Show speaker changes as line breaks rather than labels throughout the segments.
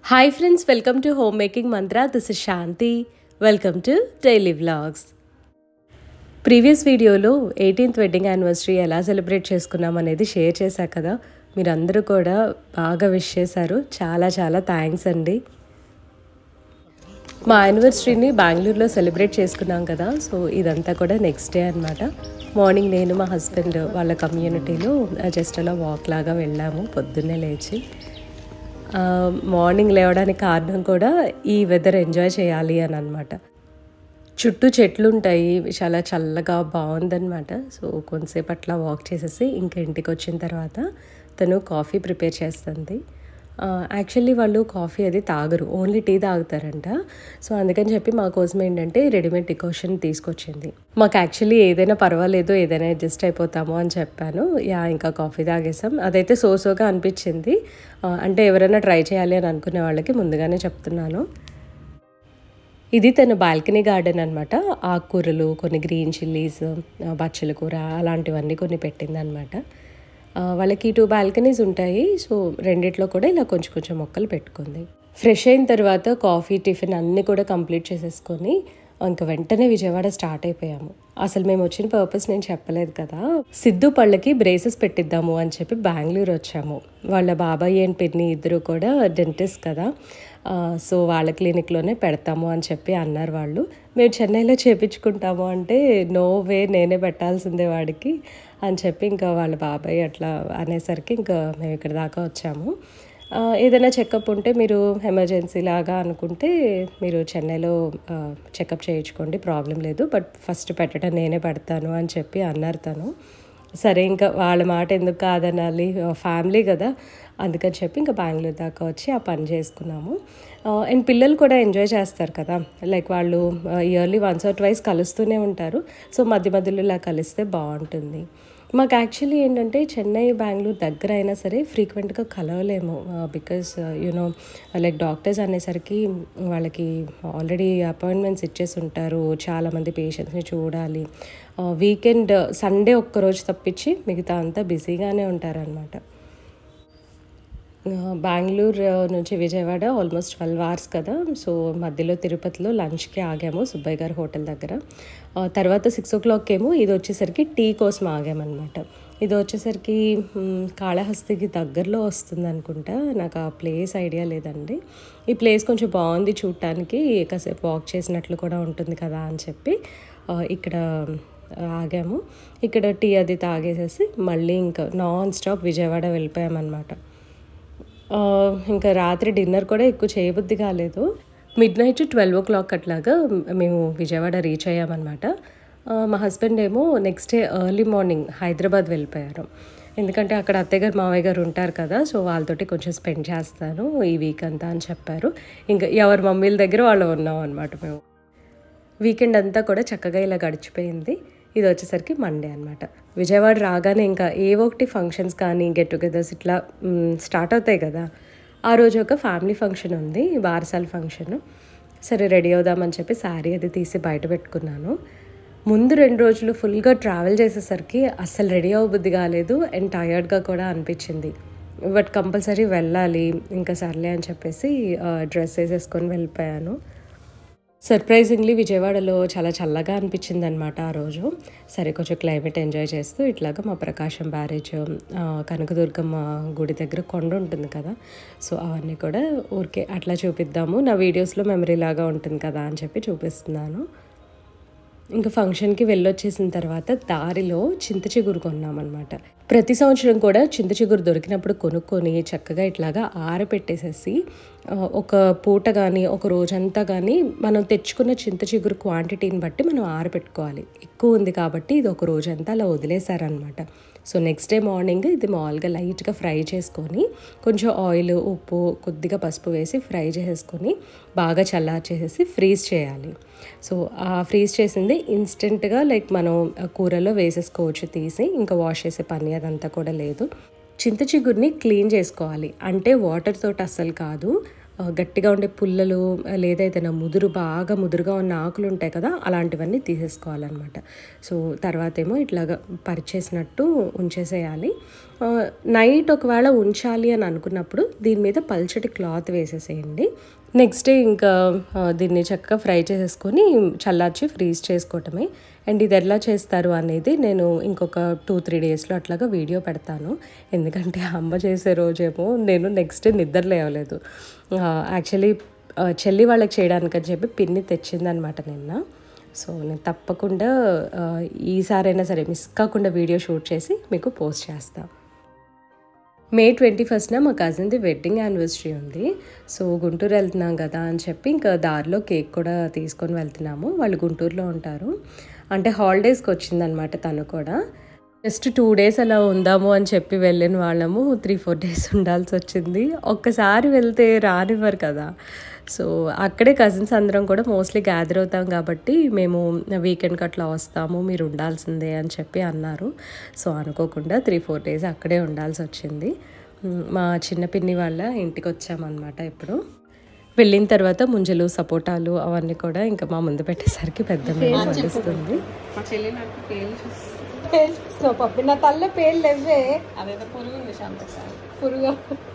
Hi friends welcome to home making Mantra this is Shanthi welcome to daily vlogs previous వీడియోలో eighteenth wedding anniversary ఎలా celebrate చేసుకున్నాం అనేది share చేశా కదా మీరందరూ కూడా బాగా విష్ చేశారు చాలా చాలా థ్యాంక్స్ అండి మా యానివర్సరీని బెంగళూరులో సెలబ్రేట్ చేసుకున్నాం కదా సో ఇదంతా కూడా నెక్స్ట్ డే అనమాట మార్నింగ్ నేను మా హస్బెండ్ వాళ్ళ కమ్యూనిటీలో జస్ట్ అలా వాక్ లాగా వెళ్ళాము పొద్దున్నే లేచి ఆ, మార్నింగ్ లేవడానికి కారణం కూడా ఈ వెదర్ ఎంజాయ్ చేయాలి అని అనమాట చుట్టూ చెట్లు ఉంటాయి చాలా చల్లగా బాగుందన్నమాట సో కొంతసేపు అట్లా వాక్ చేసేసి ఇంకా ఇంటికి వచ్చిన తర్వాత తను కాఫీ ప్రిపేర్ చేస్తుంది యాక్చువల్లీ వాళ్ళు కాఫీ అది తాగరు ఓన్లీ టీ తాగుతారంట సో అందుకని చెప్పి మా కోసం ఏంటంటే రెడీమేడ్ డికోషన్ తీసుకొచ్చింది మాకు యాక్చువల్లీ ఏదైనా పర్వాలేదు ఏదైనా అడ్జస్ట్ అయిపోతాము అని చెప్పాను యా ఇంకా కాఫీ తాగేసాం అదైతే సో సోగా అనిపించింది ఆ, అంటే ఎవరైనా ట్రై చేయాలి అని అనుకునే వాళ్ళకి ముందుగానే చెప్తున్నాను ఇది తన బాల్కనీ గార్డెన్ అనమాట ఆకుకూరలు కొన్ని గ్రీన్ చిల్లీస్ బచ్చల కూర అలాంటివన్నీ కొన్ని పెట్టిందనమాట వాళ్ళకి టూ బాల్కనీస్ ఉంటాయి సో రెండిట్లో కూడా ఇలా కొంచెం కొంచెం మొక్కలు పెట్టుకుంది ఫ్రెష్ అయిన తర్వాత కాఫీ టిఫిన్ అన్నీ కూడా కంప్లీట్ చేసేసుకొని ఇంకా వెంటనే విజయవాడ స్టార్ట్ అయిపోయాము అసలు మేము వచ్చిన పర్పస్ నేను చెప్పలేదు కదా సిద్ధు పళ్ళకి బ్రేసెస్ పెట్టిద్దాము అని చెప్పి బెంగళూరు వచ్చాము వాళ్ళ బాబాయ్ అండ్ పిన్ని ఇద్దరు కూడా డెంటిస్ట్ కదా ఆ, సో వాళ్ళ క్లినిక్లోనే పెడతాము అని చెప్పి అన్నారు వాళ్ళు మేము చెన్నైలో చేపించుకుంటాము అంటే నో వే నేనే పెట్టాల్సిందే వాడికి అని చెప్పి ఇంకా వాళ్ళ బాబాయ్ అట్లా అనేసరికి ఇంకా మేము ఇక్కడ దాకా వచ్చాము ఆ, ఏదైనా చెకప్ ఉంటే మీరు ఎమర్జెన్సీ లాగా అనుకుంటే మీరు చెన్నైలో చెకప్ చేయించుకోండి ప్రాబ్లం లేదు బట్ ఫస్ట్ పెట్టడం నేనే పెడతాను అని చెప్పి అన్నారు తను సరే ఇంకా వాళ్ళ మాట ఎందుకు కాదనాలి ఫ్యామిలీ కదా అందుకని చెప్పి ఇంకా బెంగళూరు దాకా వచ్చి ఆ పని చేసుకున్నాము అండ్ పిల్లలు కూడా ఎంజాయ్ చేస్తారు కదా లైక్ వాళ్ళు ఇయర్లీ వన్స్ ఆర్ ట్వైస్ కలుస్తూనే ఉంటారు సో మధ్య మధ్యలో ఇలా కలిస్తే బాగుంటుంది మాకు యాక్చువల్లీ ఏంటంటే చెన్నై బెంగళూరు దగ్గర అయినా సరే ఫ్రీక్వెంట్గా కలవలేము బికాస్ యూనో లైక్ డాక్టర్స్ అనేసరికి వాళ్ళకి ఆల్రెడీ అపాయింట్మెంట్స్ ఇచ్చేసి ఉంటారు చాలామంది పేషెంట్స్ని చూడాలి వీకెండ్ సండే ఒక్కరోజు తప్పించి మిగతా అంతా బిజీగానే ఉంటారనమాట బెంగళూరు నుంచి విజయవాడ ఆల్మోస్ట్ ట్వెల్వ్ అవర్స్ కదా సో మధ్యలో తిరుపతిలో లంచ్కి ఆగాము సుబ్బయ్య గారి హోటల్ దగ్గర ఆ, తర్వాత సిక్స్ ఓ క్లాక్ ఏమో ఇది వచ్చేసరికి టీ కోసం ఆగామన్నమాట ఇది వచ్చేసరికి మ్, కాళహస్తికి దగ్గరలో వస్తుంది అనుకుంటా నాకు ఆ ప్లేస్ ఐడియా లేదండి ఈ ప్లేస్ కొంచెం బాగుంది చూడటానికి కాసేపు వాక్ చేసినట్లు కూడా ఉంటుంది కదా అని చెప్పి ఆ, ఇక్కడ ఆగాము ఇక్కడ టీ అది తాగేసేసి మళ్ళీ ఇంకా నాన్ స్టాప్ విజయవాడ వెళ్ళిపోయామన్నమాట ఆ, ఇంకా రాత్రి డిన్నర్ కూడా ఎక్కువ చేయబుద్ధి కాలేదు midnight twelve o'clock అట్లాగా మేము విజయవాడ రీచ్ అయ్యామన్నమాట ఆ, మా హస్బెండ్ ఏమో next day early morning Hyderabad వెళ్ళిపోయారు ఎందుకంటే అక్కడ అత్తయ్య గారు మావయ్య గారు ఉంటారు కదా సో వాళ్ళతోటి కొంచెం స్పెండ్ చేస్తాను ఈ వీక్ అంతా అని చెప్పారు ఇంకా ఎవరి మమ్మీల దగ్గర వాళ్ళు ఉన్నాం అనమాట మేము వీకెండ్ అంతా కూడా చక్కగా ఇలా గడిచిపోయింది ఇది వచ్చేసరికి మండే అనమాట విజయవాడ రాగానే ఇంకా ఏ ఒకటి ఫంక్షన్స్ కానీ గెట్ టుగెదర్స్ ఇట్లా మ్, స్టార్ట్ అవుతాయి కదా ఆ రోజు ఒక ఫ్యామిలీ ఫంక్షన్ ఉంది బారసాల ఫంక్షన్ సరే రెడీ అవుదామని చెప్పి శారీ అది తీసి బయట పెట్టుకున్నాను ముందు రెండు రోజులు ఫుల్గా ట్రావెల్ చేసేసరికి అస్సలు రెడీ అవ్వబుద్ధి కాలేదు అండ్ టయర్డ్గా కూడా అనిపించింది బట్ కంపల్సరీ వెళ్ళాలి ఇంకా సర్లే అని చెప్పేసి డ్రెస్ వేసేసుకొని వెళ్ళిపోయాను సర్ప్రైజింగ్లీ విజయవాడలో చాలా చల్లగా అనిపించింది అనమాట ఆ రోజు సరే కొంచెం క్లైమేట్ ఎంజాయ్ చేస్తూ ఇట్లాగా మా ప్రకాశం బ్యారేజ్ ఆ, కనకదుర్గమ్మ గుడి దగ్గర కొండ ఉంటుంది కదా సో అవన్నీ కూడా ఊరికే అట్లా చూపిద్దాము నా వీడియోస్లో మెమరీ లాగా ఉంటుంది కదా అని చెప్పి చూపిస్తున్నాను ఇంకా ఫంక్షన్కి వెళ్ళొచ్చేసిన తర్వాత దారిలో చింత చిగురు కొన్నామన్నమాట ప్రతి సంవత్సరం కూడా చింత చిగురు దొరికినప్పుడు కొనుక్కొని చక్కగా ఇట్లాగా ఆరపెట్టేసేసి ఆ, ఒక పూట కానీ ఒక రోజంతా కానీ మనం తెచ్చుకున్న చింత చిగురు క్వాంటిటీని బట్టి మనం ఆరపెట్టుకోవాలి ఎక్కువ ఉంది కాబట్టి ఇది ఒక రోజంతా అలా వదిలేశారనమాట సో నెక్స్ట్ డే మార్నింగ్ ఇది మామూలుగా లైట్గా ఫ్రై చేసుకొని కొంచెం ఆయిల్ ఉప్పు కొద్దిగా పసుపు వేసి ఫ్రై చేసేసుకొని బాగా చల్లార్చేసేసి ఫ్రీజ్ చేయాలి సో ఆ ఫ్రీజ్ చేసింది ఇన్స్టెంట్గా లైక్ మనం ఆ కూరలో వేసేసుకోవచ్చు తీసి ఇంకా వాష్ చేసే పని అదంతా కూడా లేదు చింత చిగురిని క్లీన్ చేసుకోవాలి అంటే వాటర్ తోటి అస్సలు కాదు ఆ, గట్టిగా ఉండే పుల్లలు లేదా ఏదైనా ముదురు బాగా ముదురుగా ఉన్న ఆకులు ఉంటాయి కదా అలాంటివన్నీ తీసేసుకోవాలన్నమాట సో తర్వాత ఏమో ఇట్లాగా పరిచేసినట్టు ఉంచేసేయాలి ఆ, నైట్ ఒకవేళ ఉంచాలి అని అనుకున్నప్పుడు దీని మీద పల్చటి క్లాత్ వేసేసేయండి నెక్స్ట్ డే ఇంకా ఆ, దీన్ని చక్కగా ఫ్రై చేసేసుకొని చల్లార్చి ఫ్రీజ్ చేసుకోవటమే అండ్ ఇది ఎలా చేస్తారు అనేది నేను ఇంకొక టూ త్రీ డేస్లో అట్లాగా వీడియో పెడతాను ఎందుకంటే అమ్మ చేసే రోజేమో నేను నెక్స్ట్ డే నిద్ర లేవలేదు యాక్చువల్లీ చెల్లి వాళ్ళకి చేయడానికని చెప్పి పిన్ని తెచ్చిందనమాట నిన్న సో నేను తప్పకుండా ఆ, ఈసారైనా సరే మిస్ కాకుండా వీడియో షూట్ చేసి మీకు పోస్ట్ చేస్తాను మే ట్వంటీ ఫస్ట్న మా కజిన్ది వెడ్డింగ్ యానివర్సరీ ఉంది సో గుంటూరు వెళ్తున్నాం కదా అని చెప్పి ఇంకా దారిలో కేక్ కూడా తీసుకొని వెళ్తున్నాము వాళ్ళు గుంటూరులో ఉంటారు అంటే హాలిడేస్కి వచ్చిందనమాట తను కూడా జస్ట్ టూ డేస్ అలా ఉందాము అని చెప్పి వెళ్ళిన వాళ్ళము త్రీ ఫోర్ డేస్ ఉండాల్సి వచ్చింది ఒక్కసారి వెళ్తే రానివ్వరు కదా సో అక్కడే కజిన్స్ అందరం కూడా మోస్ట్లీ గ్యాదర్ అవుతాం కాబట్టి మేము వీకెండ్కి అట్లా వస్తాము మీరు ఉండాల్సిందే అని చెప్పి అన్నారు సో అనుకోకుండా త్రీ ఫోర్ డేస్ అక్కడే ఉండాల్సి వచ్చింది మ్, మా చిన్న పిన్ని వాళ్ళ ఇంటికి వచ్చామన్నమాట ఇప్పుడు వెళ్ళిన తర్వాత ముంజలు సపోటాలు అవన్నీ కూడా ఇంకా మా ముందు పెట్టేసరికి పెద్ద వస్తుంది
మా చెల్లి నాకు పేర్లు చూసి
పప్పు నా తల్ల పేర్లు లేవే
అదేదో పురుగు ఉంది శాంత
పురుగా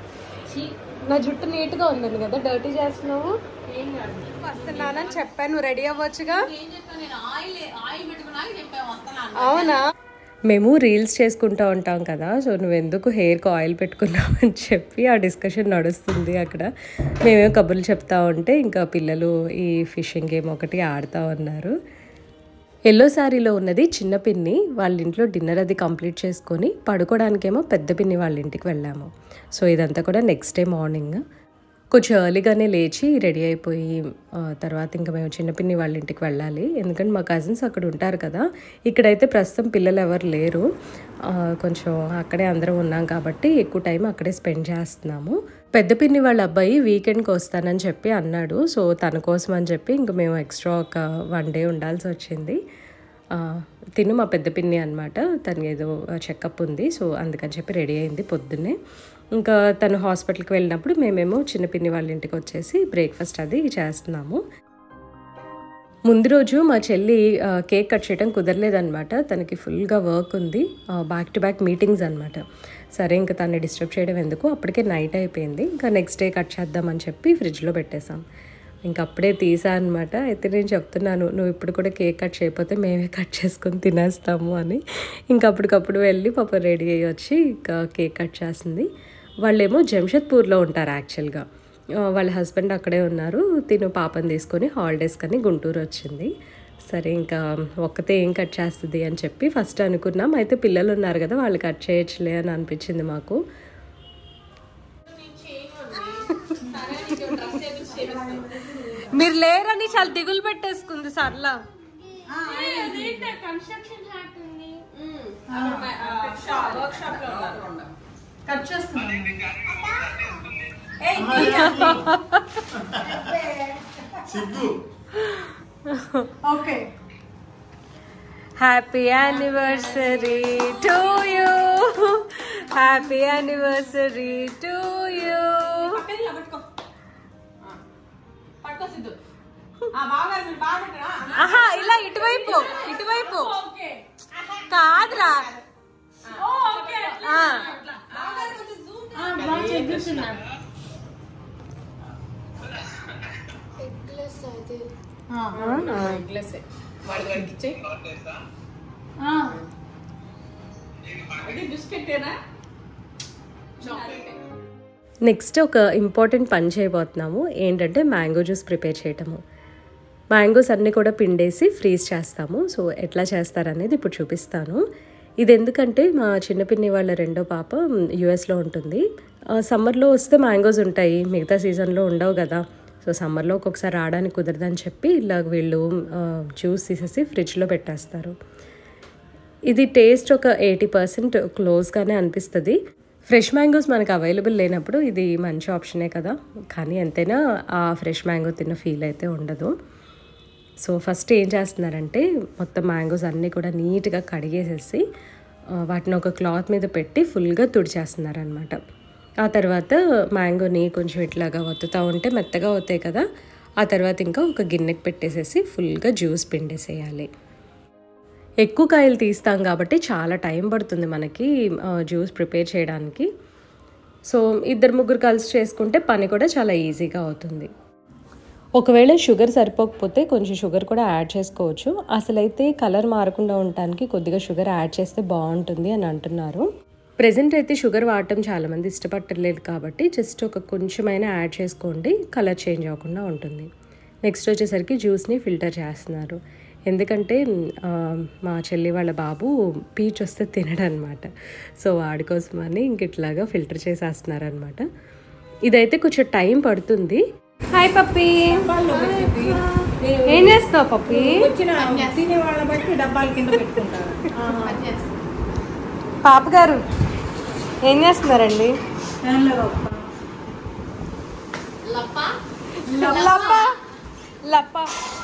నా జుట్టు నీట్ గా ఉందండి కదా డర్టీ చేస్తున్నావు వస్తున్నానని చెప్పాను రెడీ అవ్వచ్చుగా
ఏం చెప్పాను నేను ఆయిల్ ఆయిల్ పెట్టుకున్నాక చెప్పాను వస్తాను
అవునా మేము రీల్స్ చేసుకుంటూ ఉంటాం కదా సో నువ్వు ఎందుకు హెయిర్కి ఆయిల్ పెట్టుకున్నావు అని చెప్పి ఆ డిస్కషన్ నడుస్తుంది అక్కడ మేమేమో కబుర్లు చెప్తా ఉంటే ఇంకా పిల్లలు ఈ ఫిషింగ్ గేమ్ ఒకటి ఆడుతూ ఉన్నారు ఎల్లో శారీలో ఉన్నది చిన్న పిన్ని వాళ్ళ ఇంట్లో డిన్నర్ అది కంప్లీట్ చేసుకొని పడుకోవడానికేమో పెద్ద పిన్ని వాళ్ళ ఇంటికి వెళ్ళాము సో ఇదంతా కూడా నెక్స్ట్ డే మార్నింగ్ కొంచెం ఎర్లీగానే లేచి రెడీ అయిపోయి ఆ, తర్వాత ఇంకా మేము చిన్న పిన్ని వాళ్ళ ఇంటికి వెళ్ళాలి ఎందుకంటే మా కజిన్స్ అక్కడ ఉంటారు కదా ఇక్కడైతే ప్రస్తుతం పిల్లలు ఎవరు లేరు ఆ, కొంచెం అక్కడే అందరం ఉన్నాం కాబట్టి ఎక్కువ టైం అక్కడే స్పెండ్ చేస్తున్నాము పెద్ద పిన్ని వాళ్ళ అబ్బాయి వీకెండ్కి వస్తానని చెప్పి అన్నాడు సో తన కోసం అని చెప్పి ఇంక మేము ఎక్స్ట్రా ఒక వన్ డే ఉండాల్సి వచ్చింది ఆ, తిను మా పెద్ద పిన్ని అనమాట తను ఏదో చెకప్ ఉంది సో అందుకని చెప్పి రెడీ అయింది పొద్దున్నే ఇంకా తను హాస్పిటల్కి వెళ్ళినప్పుడు మేమేమో చిన్న పిన్ని వాళ్ళ ఇంటికి వచ్చేసి బ్రేక్ఫాస్ట్ అది చేస్తున్నాము ముందు రోజు మా చెల్లి ఆ, కేక్ కట్ చేయడం కుదరలేదనమాట తనకి ఫుల్గా వర్క్ ఉంది బ్యాక్ టు బ్యాక్ మీటింగ్స్ అనమాట సరే ఇంకా తను డిస్టర్బ్ చేయడం ఎందుకు అప్పటికే నైట్ అయిపోయింది ఇంకా నెక్స్ట్ డే కట్ చేద్దామని చెప్పి ఫ్రిడ్జ్లో పెట్టేశాం ఇంకా అప్పుడే తీసా అనమాట అయితే నేను చెప్తున్నాను నువ్వు ఇప్పుడు కూడా కేక్ కట్ చేయకపోతే మేమే కట్ చేసుకొని తినేస్తాము అని ఇంకా అప్పటికప్పుడు వెళ్ళి పాప రెడీ అయ్యి వచ్చి ఇంకా కేక్ కట్ చేసింది వాళ్ళేమో జంషెద్పూర్లో ఉంటారు యాక్చువల్గా ఆ, వాళ్ళ హస్బెండ్ అక్కడే ఉన్నారు తిను పాపని తీసుకొని హాలిడేస్ కని గుంటూరు వచ్చింది సరే ఇంకా ఒక్కతే ఏం కట్ చేస్తుంది అని చెప్పి ఫస్ట్ అనుకున్నాం అయితే పిల్లలు ఉన్నారు కదా వాళ్ళు కట్ చేయొచ్చులే అని అనిపించింది మాకు మీరు లేరని చాలా దిగులు పెట్టేసుకుంది సర్లా
కన్స్ట్రక్షన్ హ్యాట్ ఉంది
వర్క్ షాప్ లో ఉన్నారు
కట్ చేస్తున్నాను okay
happy anniversary to you happy anniversary to you
పక్కన పట్టుకో ఆ. పట్టుకో సిద్ధు ఆ బాగా మీరు బాగా పెట్టరా
ఆహా ఇలా ఇటువైపు ఇటువైపు
ఓకే
కాదురా
ఓకే
ఆ.
బాగా కొంచెం జూమ్
బాగా చెగ్గుతున్నా
గ్లాస్ వాడి వాడికి ఇచ్చేయి అది బిస్కెట్టేనా చాక్లెట్
నెక్స్ట్ ఒక ఇంపార్టెంట్ పని చేయబోతున్నాము ఏంటంటే మ్యాంగో జ్యూస్ ప్రిపేర్ చేయటము మ్యాంగోస్ అన్నీ కూడా పిండేసి ఫ్రీజ్ చేస్తాము సో ఎట్లా చేస్తారనేది ఇప్పుడు చూపిస్తాను ఇది ఎందుకంటే మా చిన్నపిన్ని వాళ్ళ రెండో పాప యుఎస్లో ఉంటుంది ఆ, సమ్మర్లో వస్తే మ్యాంగోస్ ఉంటాయి మిగతా సీజన్లో ఉండవు కదా సో సమ్మర్లో ఒక్కొక్కసారి రావడానికి కుదరదని చెప్పి ఇలా వీళ్ళు ఆ, జ్యూస్ తీసేసి ఫ్రిడ్జ్లో పెట్టేస్తారు ఇది టేస్ట్ ఒక ఎయిటీ పర్సెంట్ క్లోజ్గానే అనిపిస్తుంది ఫ్రెష్ మ్యాంగోస్ మనకు అవైలబుల్ లేనప్పుడు ఇది మంచి ఆప్షనే కదా కానీ ఎంతైనా ఆ ఫ్రెష్ మ్యాంగో తిన్న ఫీల్ అయితే ఉండదు సో ఫస్ట్ ఏం చేస్తున్నారంటే మొత్తం మ్యాంగోస్ అన్నీ కూడా నీట్గా కడిగేసేసి ఆ, వాటిని ఒక క్లాత్ మీద పెట్టి ఫుల్గా తుడిచేస్తున్నారనమాట ఆ తర్వాత మ్యాంగోని కొంచెం ఇట్లాగా వత్తుతూ ఉంటే మెత్తగా అవుతాయి కదా ఆ తర్వాత ఇంకా ఒక గిన్నెకి పెట్టేసేసి ఫుల్గా జ్యూస్ పిండేసేయాలి ఎక్కువ కాయలు తీస్తాం కాబట్టి చాలా టైం పడుతుంది మనకి జ్యూస్ ప్రిపేర్ చేయడానికి సో ఇద్దరు ముగ్గురు కలిసి చేసుకుంటే పని కూడా చాలా ఈజీగా అవుతుంది ఒకవేళ షుగర్ సరిపోకపోతే కొంచెం షుగర్ కూడా యాడ్ చేసుకోవచ్చు అసలైతే కలర్ మారకుండా ఉండటానికి కొద్దిగా షుగర్ యాడ్ చేస్తే బాగుంటుంది అని అంటున్నారు ప్రజెంట్ అయితే షుగర్ వాడటం చాలామంది ఇష్టపట్టలేదు కాబట్టి జస్ట్ ఒక కొంచెమైనా యాడ్ చేసుకోండి కలర్ చేంజ్ అవ్వకుండా ఉంటుంది నెక్స్ట్ వచ్చేసరికి జ్యూస్ని ఫిల్టర్ చేస్తున్నారు ఎందుకంటే ఆ, మా చెల్లి వాళ్ళ బాబు పీచ్ వస్తే తినడు అనమాట సో వాడి కోసమని ఇంక ఇట్లాగా ఫిల్టర్ చేసేస్తున్నారు అనమాట ఇదైతే కొంచెం టైం పడుతుంది హాయ్ పప్పి ఏం చేస్తావు పప్పి
వచ్చిన తినే వాళ్ళ బట్టి డబ్బాల కింద పెట్టుకుంటారు
పాప గారు ఏం చేస్తున్నారండి లప్ప లప్ప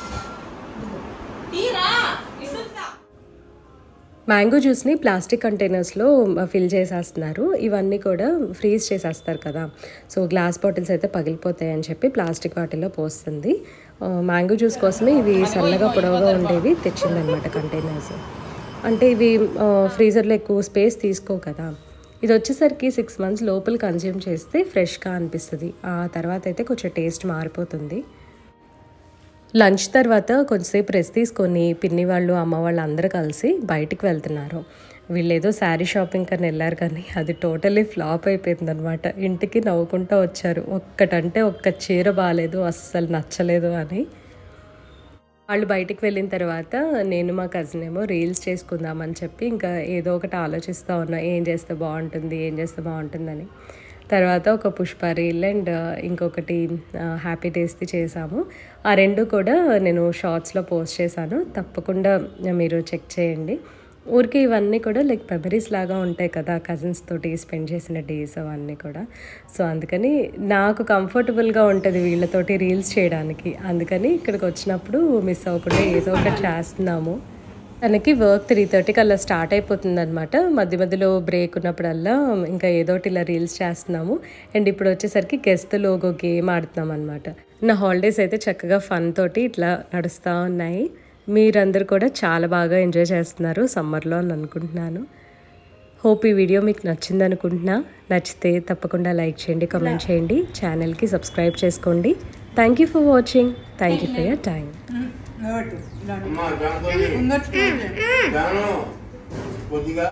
తీరా ఇసుతా
మ్యాంగో జ్యూస్ని ప్లాస్టిక్ కంటైనర్స్లో ఫిల్ చేసేస్తున్నారు ఇవన్నీ కూడా ఫ్రీజ్ చేసేస్తారు కదా సో గ్లాస్ బాటిల్స్ అయితే పగిలిపోతాయి అని చెప్పి ప్లాస్టిక్ వాటిల్లో పోస్తుంది ఆ, మ్యాంగో జ్యూస్ కోసమే ఇవి సన్నగా పొడవుగా ఉండేవి తెచ్చిందనమాట కంటైనర్స్ అంటే ఇవి ఆ, ఫ్రీజర్లో ఎక్కువ స్పేస్ తీసుకో కదా ఇది వచ్చేసరికి సిక్స్ మంత్స్ లోపల కన్జ్యూమ్ చేస్తే ఫ్రెష్గా అనిపిస్తుంది ఆ తర్వాత అయితే కొంచెం టేస్ట్ మారిపోతుంది లంచ్ తర్వాత కొంచెంసేపు రెస్ట్ తీసుకొని పిన్ని వాళ్ళు అమ్మ వాళ్ళు అందరూ కలిసి బయటికి వెళ్తున్నారు వీళ్ళు ఏదో శారీ షాపింగ్ అని వెళ్ళారు కానీ అది టోటలీ ఫ్లాప్ అయిపోయింది అనమాట ఇంటికి నవ్వుకుంటూ వచ్చారు ఒక్కటంటే ఒక్క చీర బాగాలేదు అస్సలు నచ్చలేదు అని వాళ్ళు బయటికి వెళ్ళిన తర్వాత నేను మా కజిన్ ఏమో రీల్స్ చేసుకుందామని చెప్పి ఇంకా ఏదో ఒకటి ఆలోచిస్తూ ఉన్నా ఏం చేస్తే బాగుంటుంది ఏం చేస్తే బాగుంటుందని తర్వాత ఒక పుష్ప రీల్ అండ్ ఇంకొకటి హ్యాపీ డేస్ది చేసాము ఆ రెండు కూడా నేను షార్ట్స్లో పోస్ట్ చేశాను తప్పకుండా మీరు చెక్ చేయండి ఊరికి ఇవన్నీ కూడా లైక్ మెమరీస్ లాగా ఉంటాయి కదా కజిన్స్ తోటి స్పెండ్ చేసిన డేస్ అవన్నీ కూడా సో అందుకని నాకు కంఫర్టబుల్గా ఉంటుంది వీళ్ళతోటి రీల్స్ చేయడానికి అందుకని ఇక్కడికి వచ్చినప్పుడు మిస్ అవ్వకుండా ఏదో ఒకటి చేస్తున్నాము తనకి వర్క్ త్రీ థర్టీకి అలా స్టార్ట్ అయిపోతుంది అనమాట మధ్య మధ్యలో బ్రేక్ ఉన్నప్పుడల్లా ఇంకా ఏదో ఒకటి ఇలా రీల్స్ చేస్తున్నాము అండ్ ఇప్పుడు వచ్చేసరికి గెస్ట్ లోగో గేమ్ ఆడుతున్నాం అనమాట నా హాలిడేస్ అయితే చక్కగా ఫన్ తోటి ఇట్లా నడుస్తూ ఉన్నాయి మీరందరూ కూడా చాలా బాగా ఎంజాయ్ చేస్తున్నారు సమ్మర్లో అని అనుకుంటున్నాను హోప్ ఈ వీడియో మీకు నచ్చింది అనుకుంటున్నా నచ్చితే తప్పకుండా లైక్ చేయండి కామెంట్ చేయండి ఛానల్కి సబ్స్క్రైబ్ చేసుకోండి thank you for watching thank you for your time
నోటు ఇలాంటి
అమ్మా దాంతో
ఉండొచ్చు
దానం కొద్దిగా